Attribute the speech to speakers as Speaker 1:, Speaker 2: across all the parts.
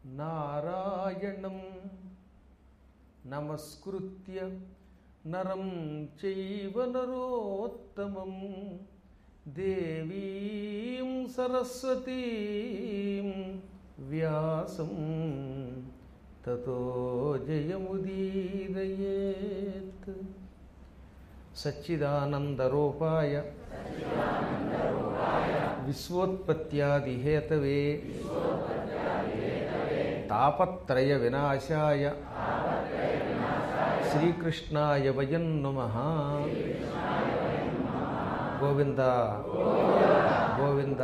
Speaker 1: నారాయణం నమస్కృత్య నరం చైవ నరోత్తమం దేవీం సరస్వతీం వ్యాసం తతో జయముదీరయేత్ సచ్చిదానందరూపాయ విశ్వోత్పత్యాదిహేతవే తాపత్రయ వినాశాయ శ్రీకృష్ణాయ వయం నమ గోవింద గోవింద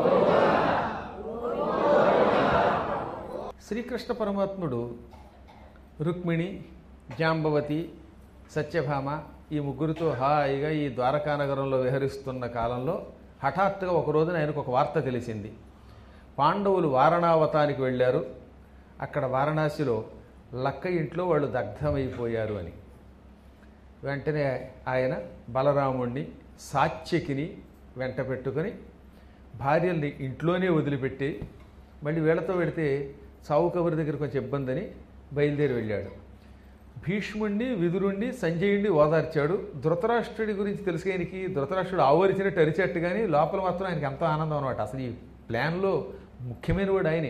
Speaker 1: శ్రీకృష్ణ పరమాత్ముడు రుక్మిణి జాంబవతి సత్యభామ ఈ ముగ్గురితో హాయిగా ఈ ద్వారకా నగరంలో విహరిస్తున్న కాలంలో హఠాత్తుగా ఒక రోజున ఆయనకు ఒక వార్త తెలిసింది పాండవులు వారణావతానికి వెళ్ళారు అక్కడ వారణాసిలో లక్క ఇంట్లో వాళ్ళు దగ్ధమైపోయారు అని వెంటనే ఆయన బలరాముణ్ణి సాత్యకిని వెంట పెట్టుకొని భార్యల్ని ఇంట్లోనే వదిలిపెట్టి మళ్ళీ వీళ్ళతో పెడితే చావు కబురు దగ్గర కొంచెం ఇబ్బంది అని బయలుదేరి వెళ్ళాడు భీష్ముణ్ణి విదురుణ్ణి సంజయుణ్ణి ఓదార్చాడు ధృతరాష్ట్రుడి గురించి తెలుసు ఆయనకి ధృతరాష్ట్రుడు ఆవరించినట్టు అరిచేట్టు కానీ లోపల మాత్రం ఆయనకి ఎంతో ఆనందం అనమాట అసలు ఈ ప్లాన్లో ముఖ్యమైన వాడు ఆయనే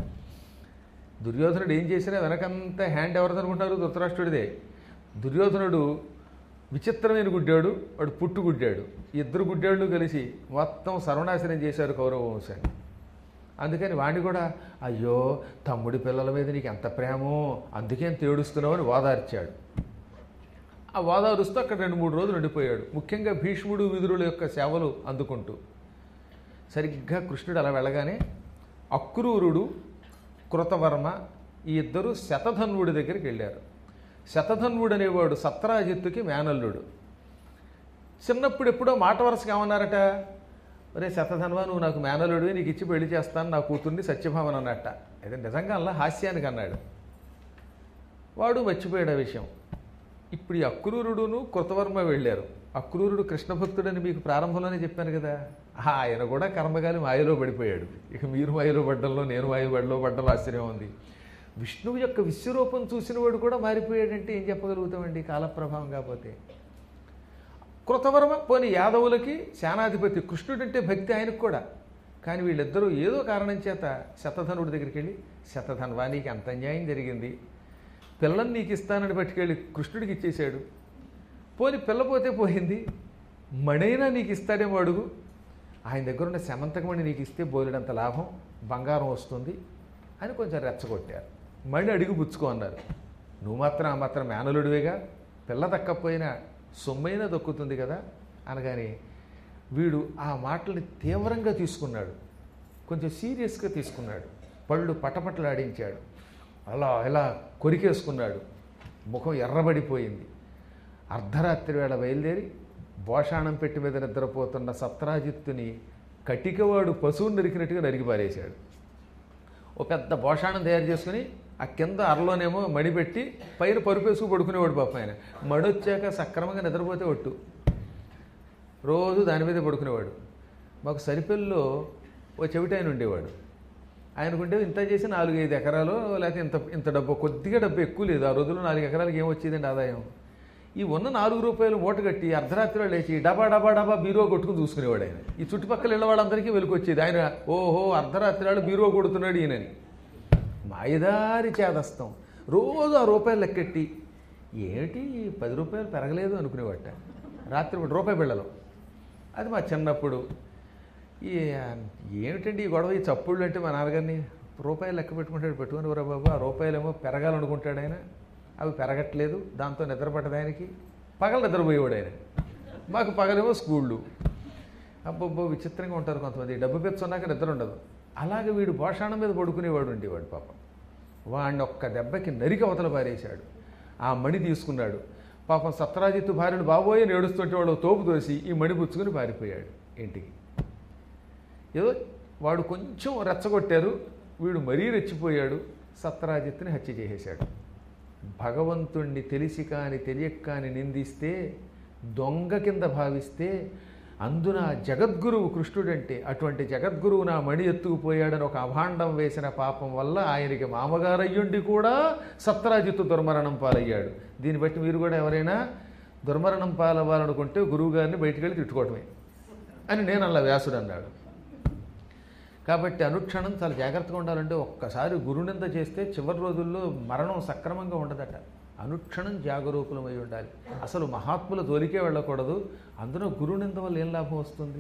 Speaker 1: దుర్యోధనుడు ఏం చేసినా వెనకంతా హ్యాండ్ ఎవరిది అనుకుంటారు ధృతరాష్ట్రుడిదే దుర్యోధనుడు విచిత్రమైన గుడ్డాడు వాడు పుట్టు గుడ్డాడు ఈ ఇద్దరు గుడ్డాళ్ళు కలిసి మొత్తం సర్వనాశనం చేశారు కౌరవ వంశాన్ని అందుకని వాడిని కూడా అయ్యో తమ్ముడి పిల్లల మీద నీకు ఎంత ప్రేమో అందుకేం తేడుస్తున్నావు అని ఓదార్చాడు ఆ ఓదారుస్తూ అక్కడ రెండు మూడు రోజులు ఉండిపోయాడు ముఖ్యంగా భీష్ముడు విదురుల యొక్క సేవలు అందుకుంటూ సరిగ్గా కృష్ణుడు అలా వెళ్ళగానే అక్రూరుడు కృతవర్మ ఈ ఇద్దరు శతధన్వుడి దగ్గరికి వెళ్ళారు శతధన్వుడు అనేవాడు సత్రాజిత్తుకి మేనల్లుడు చిన్నప్పుడు ఎప్పుడో మాట వరుసగా ఏమన్నారట ఒరే శతధన్వా నువ్వు నాకు మేనల్లుడివి నీకు ఇచ్చి పెళ్లి చేస్తాను నా కూతుర్ని సత్యభామన్ అన్నట్ట అయితే నిజంగా అలా హాస్యానికి అన్నాడు వాడు మర్చిపోయాడు ఆ విషయం ఇప్పుడు ఈ అక్రూరుడును కృతవర్మ వెళ్ళారు అక్రూరుడు కృష్ణ భక్తుడని మీకు ప్రారంభంలోనే చెప్పాను కదా ఆ, ఆయన కూడా కర్మగాలి మాయలో పడిపోయాడు ఇక మీరు మాయలో పడ్డంలో నేను మాయ పడ్డలో పడ్డంలో ఆశ్చర్యం ఉంది విష్ణువు యొక్క విశ్వరూపం చూసిన వాడు కూడా మారిపోయాడంటే ఏం చెప్పగలుగుతామండి కాలప్రభావం కాకపోతే కృతవర్మ పోని యాదవులకి సేనాధిపతి కృష్ణుడంటే భక్తి ఆయనకు కూడా కానీ వీళ్ళిద్దరూ ఏదో కారణం చేత శతధనుడి దగ్గరికి వెళ్ళి శతధన్వా నీకు ఎంత అన్యాయం జరిగింది పిల్లని నీకు ఇస్తానని పట్టుకెళ్ళి కృష్ణుడికి ఇచ్చేశాడు పోని పిల్లపోతే పోయింది మణైనా నీకు ఇస్తాడేమో అడుగు ఆయన దగ్గర ఉన్న శమంతకమణి నీకు ఇస్తే బోలెడంత లాభం బంగారం వస్తుంది అని కొంచెం రెచ్చగొట్టారు మణి అడిగి పుచ్చుకో అన్నారు నువ్వు మాత్రం ఆ మాత్రం మేనలుడివేగా పిల్ల దక్కపోయినా సొమ్మైనా దొక్కుతుంది కదా అనగానే వీడు ఆ మాటల్ని తీవ్రంగా తీసుకున్నాడు కొంచెం సీరియస్గా తీసుకున్నాడు పళ్ళు పటపటలాడించాడు అలా ఇలా కొరికేసుకున్నాడు ముఖం ఎర్రబడిపోయింది అర్ధరాత్రి వేళ బయలుదేరి భోషాణం పెట్టి మీద నిద్రపోతున్న సత్రాజిత్తుని కటికవాడు పశువుని నరికినట్టుగా నరికి పారేశాడు ఓ పెద్ద భోషాణం తయారు చేసుకుని ఆ కింద అరలోనేమో మడి పెట్టి పైన పరుపేసుకు పడుకునేవాడు పాప ఆయన మడి వచ్చాక సక్రమంగా నిద్రపోతే ఒట్టు రోజు దాని మీద పడుకునేవాడు మాకు సరిపెల్లో ఓ చెవిటి ఆయన ఉండేవాడు ఆయనకుంటే ఇంత చేసి నాలుగైదు ఎకరాలు లేకపోతే ఇంత ఇంత డబ్బు కొద్దిగా డబ్బు ఎక్కువ లేదు ఆ రోజుల్లో నాలుగు ఎకరాలకి ఏం వచ్చేదండి ఆదాయం ఈ ఉన్న నాలుగు రూపాయలు మూట కట్టి అర్ధరాత్రిలో లేచి డబా డబా డబా బీరో కొట్టుకుని చూసుకునేవాడు ఆయన ఈ చుట్టుపక్కల ఇళ్ళ వాళ్ళందరికీ వెలుకొచ్చేది ఆయన ఓహో అర్ధరాత్రిలో బీరో కొడుతున్నాడు ఈయనని మాయదారి చేదస్తాం రోజు ఆ రూపాయలు లెక్కెట్టి ఏమిటి ఈ పది రూపాయలు పెరగలేదు అనుకునేవాట రాత్రి ఒకటి రూపాయి బిళ్ళలో అది మా చిన్నప్పుడు ఈ ఏమిటండి ఈ గొడవ ఈ చప్పుళ్ళు అంటే మా నాన్నగారిని రూపాయలు లెక్క పెట్టుకుంటాడు పెట్టుకుని రా బాబు ఆ రూపాయలేమో పెరగాలనుకుంటాడు ఆయన అవి పెరగట్లేదు దాంతో నిద్రపట్టదు ఆయనకి పగలు నిద్రపోయేవాడు ఆయన మాకు పగలేమో స్కూళ్ళు అబ్బబ్బో విచిత్రంగా ఉంటారు కొంతమంది డబ్బు పెచ్చున్నాక నిద్ర ఉండదు అలాగే వీడు భోషాణం మీద పడుకునేవాడు ఉండేవాడు పాపం వాడిని ఒక్క దెబ్బకి నరికి అవతల పారేశాడు ఆ మణి తీసుకున్నాడు పాపం సత్రాజిత్తు భార్యను బాబోయే ఏడుస్తుంటే వాడు తోపు తోసి ఈ మణి పుచ్చుకుని పారిపోయాడు ఇంటికి ఏదో వాడు కొంచెం రెచ్చగొట్టారు వీడు మరీ రెచ్చిపోయాడు సత్రాజిత్తుని హత్య చేసేశాడు భగవంతుణ్ణి తెలిసి కాని తెలియక కాని నిందిస్తే దొంగ కింద భావిస్తే అందున జగద్గురువు కృష్ణుడంటే అటువంటి జగద్గురువు నా మణి ఎత్తుకుపోయాడని ఒక అభాండం వేసిన పాపం వల్ల ఆయనకి మామగారయ్యుండి కూడా సత్రాజిత్తు దుర్మరణం పాలయ్యాడు దీన్ని బట్టి మీరు కూడా ఎవరైనా దుర్మరణం పాలవ్వాలనుకుంటే గురువుగారిని బయటికి వెళ్ళి తిట్టుకోవటమే అని నేను అలా వ్యాసుడు అన్నాడు కాబట్టి అనుక్షణం చాలా జాగ్రత్తగా ఉండాలంటే ఒక్కసారి గురునింద చేస్తే చివరి రోజుల్లో మరణం సక్రమంగా ఉండదట అనుక్షణం జాగరూకులమై ఉండాలి అసలు మహాత్ముల జోలికే వెళ్ళకూడదు అందులో గురునింద వల్ల ఏం లాభం వస్తుంది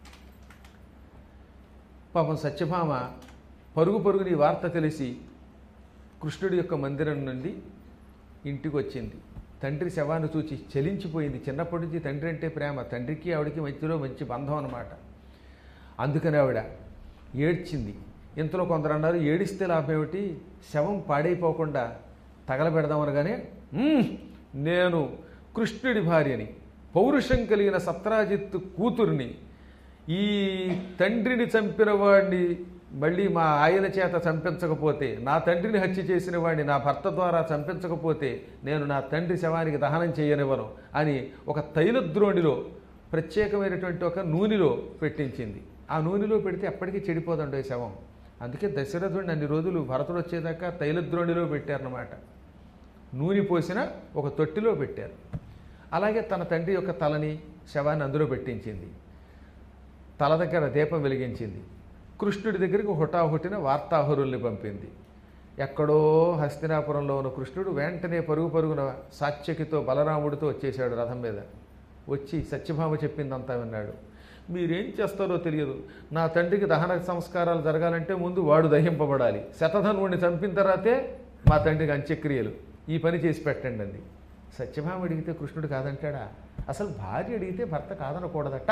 Speaker 1: పాపం సత్యభామ పరుగు పరుగుని ఈ వార్త తెలిసి కృష్ణుడి యొక్క మందిరం నుండి ఇంటికి వచ్చింది తండ్రి శవాన్ని చూచి చలించిపోయింది చిన్నప్పటి నుంచి తండ్రి అంటే ప్రేమ తండ్రికి ఆవిడకి మధ్యలో మంచి బంధం అన్నమాట అందుకని ఆవిడ ఏడ్చింది ఇంతలో కొందరు అన్నారు ఏడిస్తే లాభం ఏమిటి శవం పాడైపోకుండా తగలబెడదామనగానే "మ్మ్, నేను కృష్ణుడి భార్యని పౌరుషం కలిగిన సత్రాజిత్తు కూతుర్ని ఈ తండ్రిని చంపిన వాడిని మళ్ళీ మా ఆయన చేత చంపించకపోతే నా తండ్రిని హత్య చేసిన వాడిని నా భర్త ద్వారా చంపించకపోతే నేను నా తండ్రి శవానికి దహనం చేయనివ్వను అని ఒక తైలద్రోణిలో ప్రత్యేకమైనటువంటి ఒక నూనెలో పెట్టించింది ఆ నూనెలో పెడితే ఎప్పటికీ చెడిపోదండి ఈ శవం అందుకే దశరథుడిని అన్ని రోజులు భరతుడు వచ్చేదాకా తైలద్రోణిలో పెట్టారన్నమాట నూనె పోసిన ఒక తొట్టిలో పెట్టారు అలాగే తన తండ్రి యొక్క తలని శవాన్ని అందులో పెట్టించింది తల దగ్గర దీపం వెలిగించింది కృష్ణుడి దగ్గరికి హుటాహుటిన వార్తాహరుల్ని పంపింది ఎక్కడో హస్తినాపురంలో ఉన్న కృష్ణుడు వెంటనే పరుగు పరుగున సాత్యకితో బలరాముడితో వచ్చేసాడు రథం మీద వచ్చి సత్యభామ చెప్పిందంతా విన్నాడు మీరేం చేస్తారో తెలియదు నా తండ్రికి దహన సంస్కారాలు జరగాలంటే ముందు వాడు దహింపబడాలి శతధనుడిని చంపిన తర్వాతే మా తండ్రికి అంత్యక్రియలు ఈ పని చేసి పెట్టండి అంది సత్యభామ అడిగితే కృష్ణుడు కాదంటాడా అసలు భార్య అడిగితే భర్త కాదనకూడదట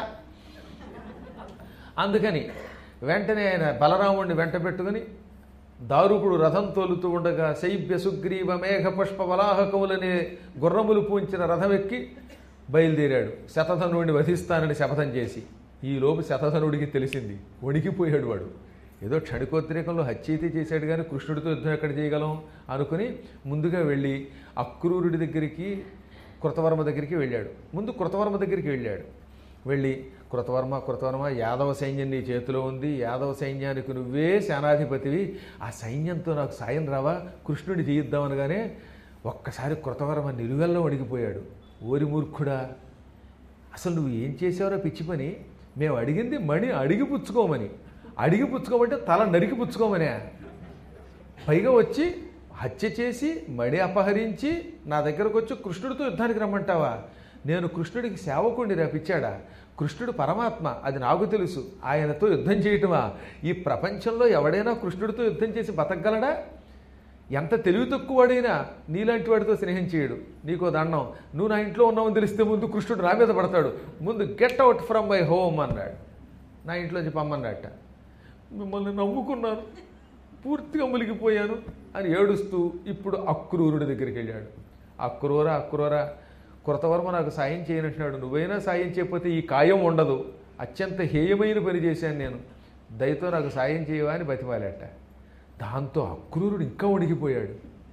Speaker 1: అందుకని వెంటనే ఆయన బలరాముడిని వెంట పెట్టుకుని దారుకుడు రథం తోలుతూ ఉండగా శైబ్య సుగ్రీవ మేఘ పుష్ప వలాహకములనే గుర్రములు పూంచిన రథం ఎక్కి బయలుదేరాడు శతధనుడిని వధిస్తానని శపథం చేసి ఈలోపు శతధనుడికి తెలిసింది వణికిపోయాడు వాడు ఏదో క్షణికోద్రేకంలో హత్య అయితే చేశాడు కానీ కృష్ణుడితో యుద్ధం ఎక్కడ చేయగలం అనుకుని ముందుగా వెళ్ళి అక్రూరుడి దగ్గరికి కృతవర్మ దగ్గరికి వెళ్ళాడు ముందు కృతవర్మ దగ్గరికి వెళ్ళాడు వెళ్ళి కృతవర్మ కృతవర్మ యాదవ సైన్యం నీ చేతిలో ఉంది యాదవ సైన్యానికి నువ్వే సేనాధిపతివి ఆ సైన్యంతో నాకు సాయం రావా కృష్ణుడి చేయిద్దామనగానే ఒక్కసారి కృతవర్మ నిలువెల్లో అడిగిపోయాడు ఓరి మూర్ఖుడా అసలు నువ్వు ఏం చేసావురా పిచ్చి పని మేము అడిగింది మణి అడిగి పుచ్చుకోమని అడిగి పుచ్చుకోమంటే తల నరికి పుచ్చుకోమనే పైగా వచ్చి హత్య చేసి మడి అపహరించి నా దగ్గరకు వచ్చి కృష్ణుడితో యుద్ధానికి రమ్మంటావా నేను కృష్ణుడికి సేవకుడిని రేపిచ్చాడా కృష్ణుడు పరమాత్మ అది నాకు తెలుసు ఆయనతో యుద్ధం చేయటమా ఈ ప్రపంచంలో ఎవడైనా కృష్ణుడితో యుద్ధం చేసి బతకగలడా ఎంత తెలివి తక్కువడైనా నీలాంటి వాడితో స్నేహం చేయడు నీకో దండం నువ్వు నా ఇంట్లో ఉన్నావని తెలిస్తే ముందు కృష్ణుడు నా మీద పడతాడు ముందు get out from my home అన్నాడు నా ఇంట్లోంచి పమ్మన్నట్ట మిమ్మల్ని నమ్ముకున్నాను పూర్తిగా మునిగిపోయాను అని ఏడుస్తూ ఇప్పుడు అక్రూరుడి దగ్గరికి వెళ్ళాడు అక్రూర అక్రూర కృతవర్మ నాకు సాయం చేయనంటున్నాడు నువ్వైనా సాయం చేయకపోతే ఈ కాయం ఉండదు అత్యంత హేయమైన పని చేశాను నేను దయతో నాకు సాయం చేయవా అని బతిమాలేట దాంతో అక్రూరుడు ఇంకా వణికిపోయాడు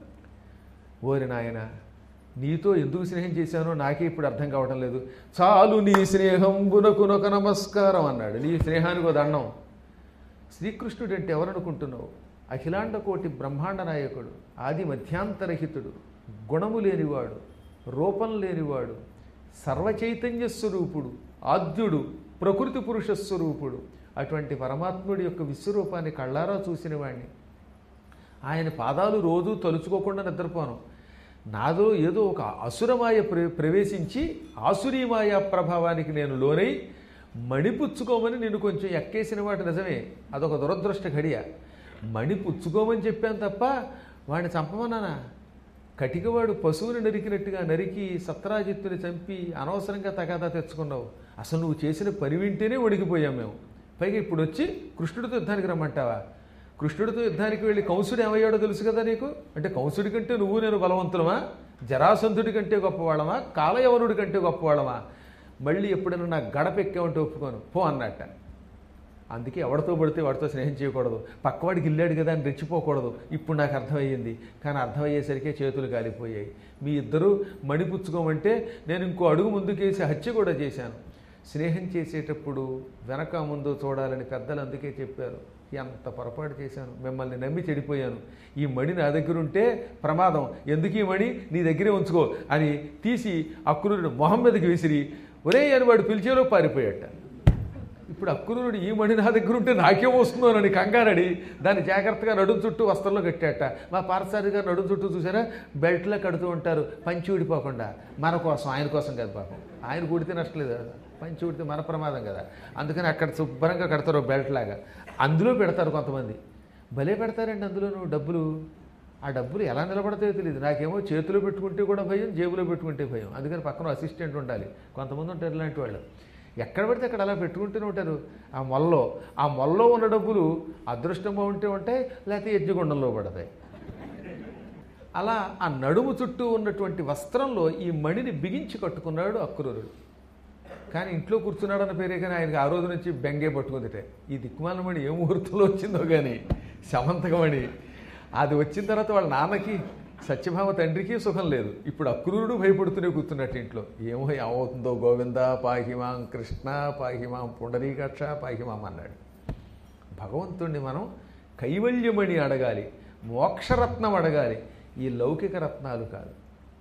Speaker 1: ఓరి నాయన నీతో ఎందుకు స్నేహం చేశానో నాకే ఇప్పుడు అర్థం కావటం లేదు చాలు నీ స్నేహం గునకునొక నమస్కారం అన్నాడు నీ స్నేహానికి ఒక దండం శ్రీకృష్ణుడు అంటే ఎవరనుకుంటున్నావు అఖిలాండ కోటి బ్రహ్మాండ నాయకుడు ఆది మధ్యాంతరహితుడు గుణము లేనివాడు రూపం లేనివాడు సర్వచైతన్య స్వరూపుడు ఆద్యుడు ప్రకృతి పురుష స్వరూపుడు అటువంటి పరమాత్ముడి యొక్క విశ్వరూపాన్ని కళ్ళారా చూసిన వాడిని ఆయన పాదాలు రోజు తలుచుకోకుండా నిద్రపోను నాదో ఏదో ఒక అసురమాయ ప్ర ప్రవేశించి ఆసురీమాయ ప్రభావానికి నేను లోనై మణిపుచ్చుకోమని నేను కొంచెం ఎక్కేసిన వాటి నిజమే అదొక దురదృష్ట ఘడియ మణిపుచ్చుకోమని చెప్పాను తప్ప వాడిని చంపమన్నానా కటికవాడు పశువుని నరికినట్టుగా నరికి సత్రాజిత్తుని చంపి అనవసరంగా తగాదా తెచ్చుకున్నావు అసలు నువ్వు చేసిన పని వింటేనే వణికిపోయాం మేము పైగా ఇప్పుడు వచ్చి కృష్ణుడితో యుద్ధానికి రమ్మంటావా కృష్ణుడితో యుద్ధానికి వెళ్ళి కంసుడు ఏమయ్యాడో తెలుసు కదా నీకు అంటే కంసుడి కంటే నువ్వు నేను బలవంతులమా జరాసంధుడి కంటే గొప్పవాళ్ళమా కాలయవనుడి కంటే గొప్పవాళ్ళమా మళ్ళీ ఎప్పుడైనా నా గడప ఎక్కామంటే ఒప్పుకోను పో అన్నట్ట అందుకే ఎవడితో పడితే వాడితో స్నేహం చేయకూడదు పక్కవాడికి ఇల్లాడు కదా అని రెచ్చిపోకూడదు ఇప్పుడు నాకు అర్థమయ్యింది కానీ అర్థమయ్యేసరికే చేతులు కాలిపోయాయి మీ ఇద్దరూ మణిపుచ్చుకోమంటే నేను ఇంకో అడుగు ముందుకేసి హత్య కూడా చేశాను స్నేహం చేసేటప్పుడు వెనక ముందు చూడాలని పెద్దలు అందుకే చెప్పారు ఎంత పొరపాటు చేశాను మిమ్మల్ని నమ్మి చెడిపోయాను ఈ మణి నా దగ్గర ఉంటే ప్రమాదం ఎందుకు ఈ మణి నీ దగ్గరే ఉంచుకో అని తీసి అక్కురుడు మొహం మీదకి విసిరి ఒరే అని వాడు పిలిచేలో పారిపోయాట ఇప్పుడు అక్కురుడు ఈ మణి నా దగ్గర ఉంటే నాకేం వస్తుందోనని కంగారడి దాన్ని జాగ్రత్తగా నడుం చుట్టూ వస్త్రంలో కట్టాట మా పారసారి గారు నడుం చుట్టూ చూసారా బెల్ట్లో కడుతూ ఉంటారు పంచి ఊడిపోకుండా మన కోసం ఆయన కోసం కాదు పాపం ఆయన కుడితే నష్టం లేదు కదా పంచి ఊడితే మన ప్రమాదం కదా అందుకని అక్కడ శుభ్రంగా కడతారు బెల్ట్ లాగా అందులో పెడతారు కొంతమంది భలే పెడతారండి అందులో నువ్వు డబ్బులు ఆ డబ్బులు ఎలా నిలబడతాయో తెలియదు నాకేమో చేతిలో పెట్టుకుంటే కూడా భయం జేబులో పెట్టుకుంటే భయం అందుకని పక్కన అసిస్టెంట్ ఉండాలి కొంతమంది ఉంటారు ఇలాంటి వాళ్ళు ఎక్కడ పడితే అక్కడ అలా పెట్టుకుంటూనే ఉంటారు ఆ మొల్లో ఆ మొల్లో ఉన్న డబ్బులు అదృష్టంగా ఉంటే ఉంటాయి లేకపోతే యజ్ఞగుండంలో పడతాయి అలా ఆ నడుము చుట్టూ ఉన్నటువంటి వస్త్రంలో ఈ మణిని బిగించి కట్టుకున్నాడు అక్రూరుడు కానీ ఇంట్లో కూర్చున్నాడన్న పేరే కానీ ఆయనకి ఆ రోజు నుంచి బెంగే పట్టుకుందిటే ఈ దిక్కుమాలమణి ఏ ముహూర్తంలో వచ్చిందో కానీ శమంతకమణి అది వచ్చిన తర్వాత వాళ్ళ నాన్నకి సత్యభామ తండ్రికి సుఖం లేదు ఇప్పుడు అక్రూరుడు భయపడుతూనే కూర్చున్నట్టు ఇంట్లో ఏమో ఏమవుతుందో గోవింద పాహిమాం కృష్ణ పాహిమాం పుండరీకక్ష పాహిమాం అన్నాడు భగవంతుణ్ణి మనం కైవల్యమణి అడగాలి మోక్షరత్నం అడగాలి ఈ లౌకిక రత్నాలు కాదు